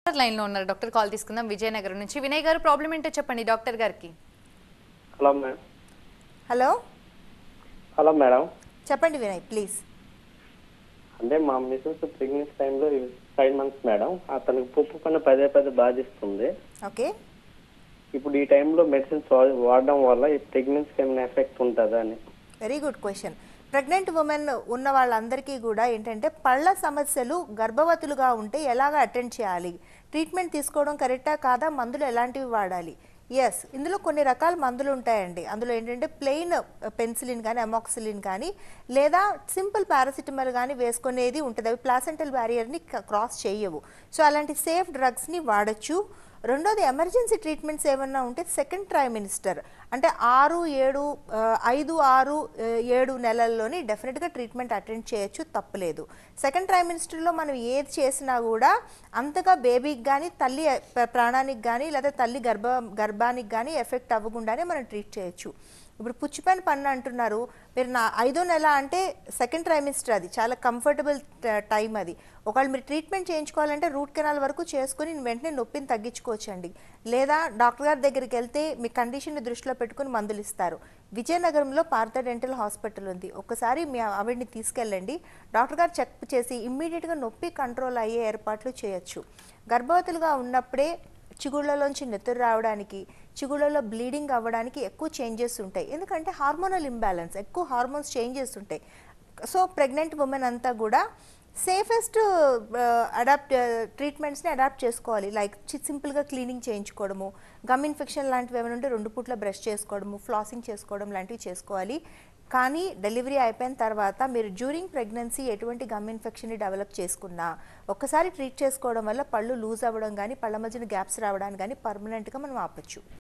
line లో ఉన్నారు doctor call తీసుకుందాం విజయనగరం నుంచి వినయ్ గారు ప్రాబ్లం ఏంటో చెప్పండి డాక్టర్ గారికి hello madam hello hello madam చెప్పండి వినయ్ ప్లీజ్ అంటే మా మిసెస్ ప్రెగ్నెన్సీ టైంలో ఫైవ్ మంత్స్ మేడం అతనికి పుప్పు పైన పదే పదే బాధిస్తుంది ఓకే ఇప్పుడు ఈ టైంలో మెడిసిన్స్ వాడడం వల్ల ఈ ప్రెగ్నెన్సీకి ఏమైనా ఎఫెక్ట్ ఉంటుందా అని very good question pregnant women ఉన్న వాళ్ళందరికీ కూడా ఏంటంటే పళ్ళ సమస్యలు గర్భవతులుగా ఉంటే ఎలాగ అటెండ్ చేయాలి ట్రీట్మెంట్ తీసుకోవడం కరెక్టా కాదా మందులు ఎలాంటివి వాడాలి ఎస్ ఇందులో కొన్ని రకాల మందులు ఉంటాయండి అందులో ఏంటంటే ప్లెయిన్ పెన్సిలిన్ కానీ అమాక్సిలిన్ కానీ లేదా సింపుల్ పారాసిటమాల్ కానీ వేసుకునేది ఉంటుంది అవి ప్లాసెంటల్ బ్యారియర్ని క్రాస్ చేయవు సో అలాంటి సేఫ్ డ్రగ్స్ని వాడచ్చు రెండోది ఎమర్జెన్సీ ట్రీట్మెంట్స్ ఏమన్నా ఉంటే సెకండ్ ట్రై మినిస్టర్ అంటే ఆరు ఏడు ఆ, ఐదు ఆరు ఆ, ఏడు నెలల్లోని డెఫినెట్గా ట్రీట్మెంట్ అటెండ్ చేయొచ్చు తప్పలేదు సెకండ్ ట్రై మినిస్టర్లో మనం ఏది చేసినా కూడా అంతగా బేబీకి కానీ తల్లి ప్ర- ప్రాణానికి కానీ లేదా తల్లి గర్భ గర్భానికి కానీ ఎఫెక్ట్ అవ్వకుండానే మనం ట్రీట్ చేయొచ్చు ఇప్పుడు పుచ్చిపైన పన్ను అంటున్నారు మీరు నా ఐదో నెల అంటే సెకండ్ ట్రైమిస్టర్ అది చాలా కంఫర్టబుల్ టైం అది ఒకవేళ మీరు ట్రీట్మెంట్ చేయించుకోవాలంటే రూట్ కెనాల్ వరకు చేసుకుని వెంటనే నొప్పిని తగ్గించుకోవచ్చండి లేదా డాక్టర్ గారి దగ్గరికి వెళ్తే మీ కండిషన్ని దృష్టిలో పెట్టుకుని మందులు ఇస్తారు విజయనగరంలో పార్థ డెంటల్ హాస్పిటల్ ఉంది ఒకసారి మీ ఆవిడ్ని తీసుకెళ్ళండి డాక్టర్ గారు చెక్ చేసి ఇమ్మీడియట్గా నొప్పి కంట్రోల్ అయ్యే ఏర్పాట్లు చేయొచ్చు గర్భవతులుగా ఉన్నప్పుడే చిగుళ్ళలోంచి నెత్తురు రావడానికి చిగుళ్ళలో బ్లీడింగ్ అవ్వడానికి ఎక్కువ చేంజెస్ ఉంటాయి ఎందుకంటే హార్మోనల్ ఇంబ్యాలెన్స్ ఎక్కువ హార్మోన్స్ చేంజెస్ ఉంటాయి సో ప్రెగ్నెంట్ ఉమెన్ అంతా కూడా సేఫెస్ట్ అడాప్ట్ ట్రీట్మెంట్స్ని అడాప్ట్ చేసుకోవాలి లైక్ సింపుల్గా క్లీనింగ్ చేయించుకోవడము గమ్ ఇన్ఫెక్షన్ లాంటివి ఏమైనా ఉంటే రెండు పూట్ల బ్రష్ చేసుకోవడము ఫ్లాసింగ్ చేసుకోవడం లాంటివి చేసుకోవాలి కానీ డెలివరీ అయిపోయిన తర్వాత మీరు డ్యూరింగ్ ప్రెగ్నెన్సీ ఎటువంటి గమ్ ఇన్ఫెక్షన్ని డెవలప్ చేసుకున్నా ఒక్కసారి ట్రీట్ చేసుకోవడం వల్ల పళ్ళు లూజ్ అవ్వడం కానీ పళ్ళ మధ్యన గ్యాప్స్ రావడానికి కానీ పర్మనెంట్గా మనం ఆపచ్చు